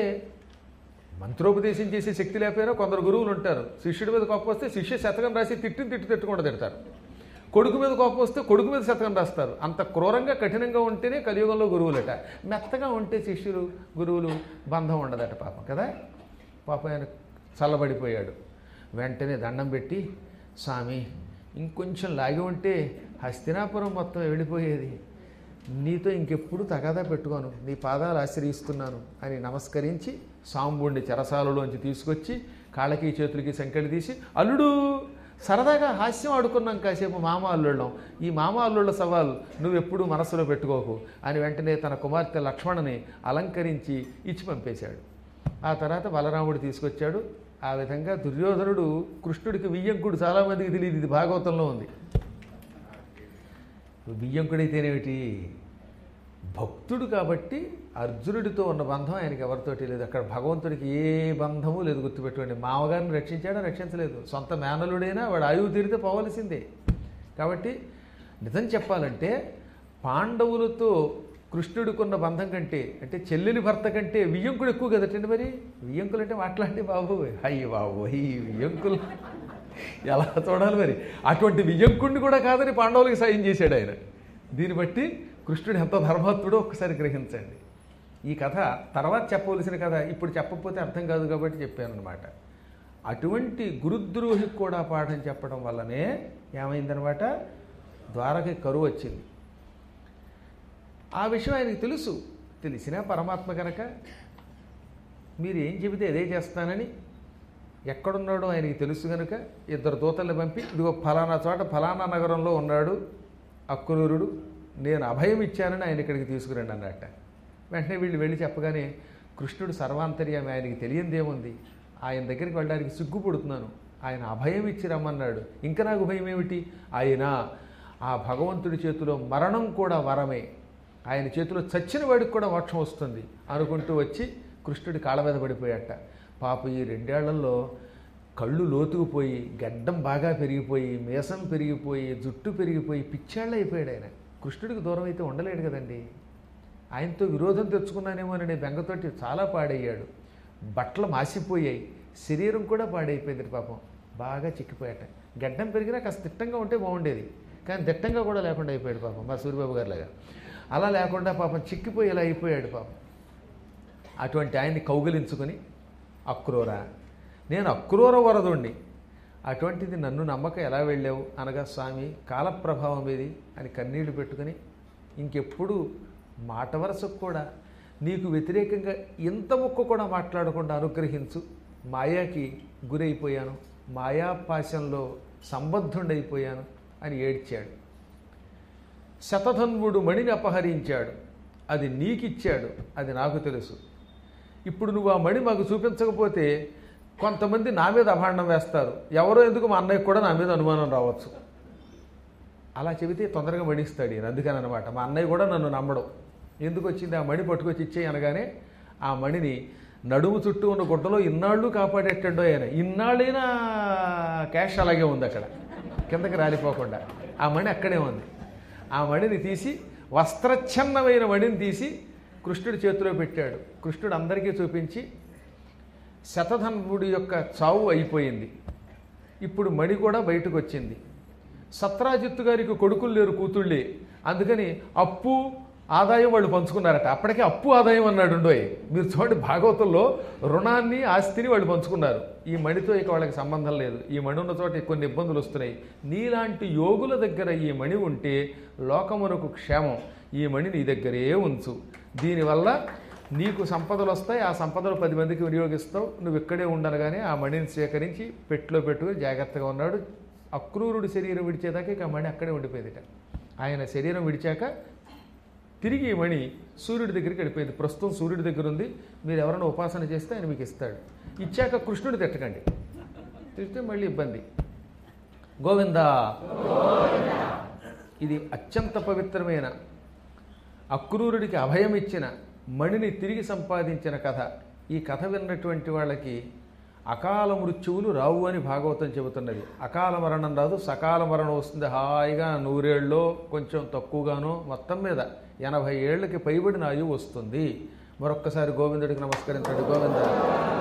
Speaker 1: మంత్రోపదేశం చేసే శక్తి లేకపోయినా కొందరు గురువులు ఉంటారు శిష్యుడి మీద కోపం వస్తే శిష్య శతకం రాసి తిట్టిని తిట్టి తిట్టకుండా తిడతారు కొడుకు మీద కోపం వస్తే కొడుకు మీద శతకం రాస్తారు అంత క్రూరంగా కఠినంగా ఉంటేనే కలియుగంలో గురువులట మెత్తగా ఉంటే శిష్యులు గురువులు బంధం ఉండదట పాపం కదా పాపం ఆయన చల్లబడిపోయాడు వెంటనే దండం పెట్టి స్వామి ఇంకొంచెం లాగి ఉంటే హస్తినాపురం మొత్తం వెళ్ళిపోయేది నీతో ఇంకెప్పుడు తగాదా పెట్టుకోను నీ పాదాలు ఆశ్రయిస్తున్నాను అని నమస్కరించి సాంబుడిని చెరసాలలోంచి తీసుకొచ్చి కాళ్ళకి చేతులకి సంకెళ్ళు తీసి అల్లుడు సరదాగా హాస్యం ఆడుకున్నాం కాసేపు మామ అల్లుళ్ళం ఈ మామ అల్లుళ్ళ సవాల్ నువ్వు ఎప్పుడు మనసులో పెట్టుకోకు అని వెంటనే తన కుమార్తె లక్ష్మణని అలంకరించి ఇచ్చి పంపేశాడు ఆ తర్వాత బలరాముడు తీసుకొచ్చాడు ఆ విధంగా దుర్యోధనుడు కృష్ణుడికి వియ్యంకుడు చాలామందికి తెలియదు ఇది భాగవతంలో ఉంది బియ్యంకుడైతేనేమిటి భక్తుడు కాబట్టి అర్జునుడితో ఉన్న బంధం ఆయనకి ఎవరితోటి లేదు అక్కడ భగవంతుడికి ఏ బంధము లేదు గుర్తుపెట్టుకోండి మామగారిని రక్షించాడా రక్షించలేదు సొంత మేనలుడైనా వాడు ఆయువు తీరితే పోవలసిందే కాబట్టి నిజం చెప్పాలంటే పాండవులతో కృష్ణుడికున్న బంధం కంటే అంటే చెల్లెలి భర్త కంటే వియ్యంకుడు ఎక్కువ కదటండి మరి వియ్యంకులు అంటే మాట్లాడి బాబు అయ్యి బాబు ఈ వియ్యంకులు ఎలా చూడాలి మరి అటువంటి వియ్యంకుడిని కూడా కాదని పాండవులకి సాయం చేశాడు ఆయన దీన్ని బట్టి కృష్ణుడు ఎంత ధర్మాత్ముడో ఒక్కసారి గ్రహించండి ఈ కథ తర్వాత చెప్పవలసిన కథ ఇప్పుడు చెప్పకపోతే అర్థం కాదు కాబట్టి చెప్పాను అనమాట అటువంటి గురుద్రోహికి కూడా పాఠం చెప్పడం వల్లనే ఏమైందనమాట ద్వారకి కరువు వచ్చింది ఆ విషయం ఆయనకి తెలుసు తెలిసినా పరమాత్మ కనుక మీరు ఏం చెబితే అదే చేస్తానని ఎక్కడున్నాడో ఆయనకి తెలుసు కనుక ఇద్దరు దూతల్ని పంపి ఇదిగో ఫలానా చోట ఫలానా నగరంలో ఉన్నాడు అక్రూరుడు నేను అభయం ఇచ్చానని ఆయన ఇక్కడికి తీసుకురండి అన్నట్ట వెంటనే వీళ్ళు వెళ్ళి చెప్పగానే కృష్ణుడు సర్వాంతర్యామి ఆయనకి తెలియందేముంది ఆయన దగ్గరికి వెళ్ళడానికి సిగ్గుపడుతున్నాను ఆయన అభయం ఇచ్చి రమ్మన్నాడు ఇంకా నాకు భయం ఏమిటి ఆయన ఆ భగవంతుడి చేతిలో మరణం కూడా వరమే ఆయన చేతిలో చచ్చిన వాడికి కూడా మోక్షం వస్తుంది అనుకుంటూ వచ్చి కృష్ణుడి కాళ్ళ మీద పడిపోయాట పాప ఈ రెండేళ్లలో కళ్ళు లోతుకుపోయి గడ్డం బాగా పెరిగిపోయి మీసం పెరిగిపోయి జుట్టు పెరిగిపోయి పిచ్చాళ్ళు అయిపోయాడు ఆయన కృష్ణుడికి దూరం అయితే ఉండలేడు కదండి ఆయనతో విరోధం తెచ్చుకున్నానేమోననే బెంగతోటి చాలా పాడయ్యాడు బట్టలు మాసిపోయాయి శరీరం కూడా పాడైపోయింది పాపం బాగా చిక్కిపోయాట గడ్డం పెరిగినా కాస్త తిట్టంగా ఉంటే బాగుండేది కానీ దిట్టంగా కూడా లేకుండా అయిపోయాడు పాపం మా సూర్యబాబు గారిలాగా అలా లేకుండా పాపం చిక్కిపోయి ఇలా అయిపోయాడు పాపం అటువంటి ఆయన్ని కౌగిలించుకొని అక్రూర నేను అక్రూర వరదుండి అటువంటిది నన్ను నమ్మక ఎలా వెళ్ళావు అనగా స్వామి కాలప్రభావం ఇది అని కన్నీళ్లు పెట్టుకుని ఇంకెప్పుడు మాట వరసకు కూడా నీకు వ్యతిరేకంగా ఇంత ముక్క కూడా మాట్లాడకుండా అనుగ్రహించు మాయాకి గురైపోయాను మాయాపాశంలో సంబద్ధుడైపోయాను అని ఏడ్చాడు శతధన్వుడు మణిని అపహరించాడు అది నీకిచ్చాడు అది నాకు తెలుసు ఇప్పుడు నువ్వు ఆ మణి మాకు చూపించకపోతే కొంతమంది నా మీద అభాండం వేస్తారు ఎవరో ఎందుకు మా అన్నయ్యకి కూడా నా మీద అనుమానం రావచ్చు అలా చెబితే తొందరగా మడిస్తాడు ఈయన అందుకని అనమాట మా అన్నయ్య కూడా నన్ను నమ్మడం ఎందుకు వచ్చింది ఆ మణి పట్టుకొచ్చి ఇచ్చేయి అనగానే ఆ మణిని నడుము చుట్టూ ఉన్న గుడ్డలో ఇన్నాళ్ళు కాపాడేటండో ఆయన ఇన్నాళ్ళైనా క్యాష్ అలాగే ఉంది అక్కడ కిందకి రాలిపోకుండా ఆ మణి అక్కడే ఉంది ఆ మణిని తీసి వస్త్రచ్ఛన్నమైన మణిని తీసి కృష్ణుడి చేతిలో పెట్టాడు కృష్ణుడు అందరికీ చూపించి శతధన్వుడి యొక్క చావు అయిపోయింది ఇప్పుడు మణి కూడా బయటకు వచ్చింది సత్రాజిత్తు గారికి కొడుకులు లేరు కూతుళ్ళే అందుకని అప్పు ఆదాయం వాళ్ళు పంచుకున్నారట అప్పటికే అప్పు ఆదాయం అన్నాడు ఉండోయ్ మీరు చూడండి భాగవతంలో రుణాన్ని ఆస్తిని వాళ్ళు పంచుకున్నారు ఈ మణితో ఇక వాళ్ళకి సంబంధం లేదు ఈ మణి ఉన్న చోట కొన్ని ఇబ్బందులు వస్తున్నాయి నీలాంటి యోగుల దగ్గర ఈ మణి ఉంటే లోకమునకు క్షేమం ఈ మణి నీ దగ్గరే ఉంచు దీనివల్ల నీకు సంపదలు వస్తాయి ఆ సంపదలు పది మందికి వినియోగిస్తావు నువ్వు ఇక్కడే ఉండనగానే ఆ మణిని స్వీకరించి పెట్టులో పెట్టుకుని జాగ్రత్తగా ఉన్నాడు అక్రూరుడి శరీరం విడిచేదాకా ఇక ఆ మణి అక్కడే ఉండిపోయేదిట ఆయన శరీరం విడిచాక తిరిగి ఈ మణి సూర్యుడి దగ్గరికి వెళ్ళిపోయింది ప్రస్తుతం సూర్యుడి దగ్గర ఉంది మీరు ఎవరైనా ఉపాసన చేస్తే ఆయన మీకు ఇస్తాడు ఇచ్చాక కృష్ణుడు తిట్టకండి తిడితే మళ్ళీ ఇబ్బంది గోవిందా ఇది అత్యంత పవిత్రమైన అక్రూరుడికి అభయం ఇచ్చిన మణిని తిరిగి సంపాదించిన కథ ఈ కథ విన్నటువంటి వాళ్ళకి అకాల మృత్యువులు రావు అని భాగవతం చెబుతున్నది అకాల మరణం రాదు సకాల మరణం వస్తుంది హాయిగా నూరేళ్ళలో కొంచెం తక్కువగానో మొత్తం మీద ఎనభై ఏళ్ళకి పైబడిన ఆయువు వస్తుంది మరొక్కసారి గోవిందుడికి నమస్కరించండి గోవింద